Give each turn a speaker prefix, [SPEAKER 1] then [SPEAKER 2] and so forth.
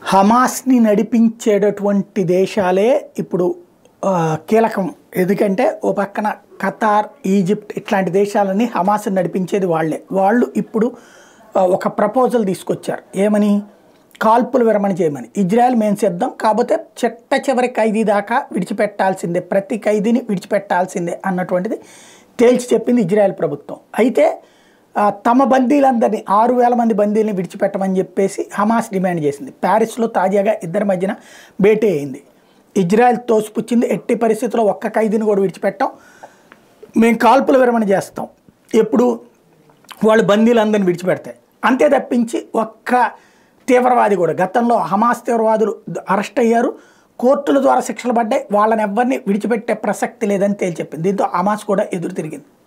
[SPEAKER 1] హమాస్ని నడిపించేటటువంటి దేశాలే ఇప్పుడు ఆ, కీలకం ఎందుకంటే ఓ పక్కన ఖతార్ ఈజిప్ట్ ఇట్లాంటి దేశాలని హమాస్ని నడిపించేది వాళ్ళే వాళ్ళు ఇప్పుడు ఆ, ఒక ప్రపోజల్ తీసుకొచ్చారు ఏమని కాల్పులు విరమణ చేయమని ఇజ్రాయెల్ మేము సిద్ధం కాకపోతే చెట్ట చివరి ఖైదీ దాకా విడిచిపెట్టాల్సిందే ప్రతి ఖైదీని విడిచిపెట్టాల్సిందే అన్నటువంటిది తేల్చి చెప్పింది ఇజ్రాయెల్ ప్రభుత్వం అయితే ఆ, తమ బందీలందరినీ ఆరు వేల మంది బందీలని విడిచిపెట్టమని చెప్పేసి హమాస్ డిమాండ్ చేసింది ప్యారిస్లో తాజాగా ఇద్దరి మధ్యన భేటీ అయింది ఇజ్రాయెల్ తోసిపుచ్చింది ఎట్టి పరిస్థితుల్లో ఒక్క ఖైదీని కూడా విడిచిపెట్టాం మేము కాల్పుల విరమణ చేస్తాం ఎప్పుడు వాళ్ళు బందీలందరిని విడిచిపెడతాయి అంతే తప్పించి ఒక్క తీవ్రవాది కూడా గతంలో హమాస్ తీవ్రవాదులు అరెస్ట్ అయ్యారు కోర్టుల ద్వారా శిక్షలు పడ్డాయి వాళ్ళని ఎవరిని విడిచిపెట్టే ప్రసక్తి లేదని తేల్చెప్పింది దీంతో హమాస్ కూడా ఎదురు తిరిగింది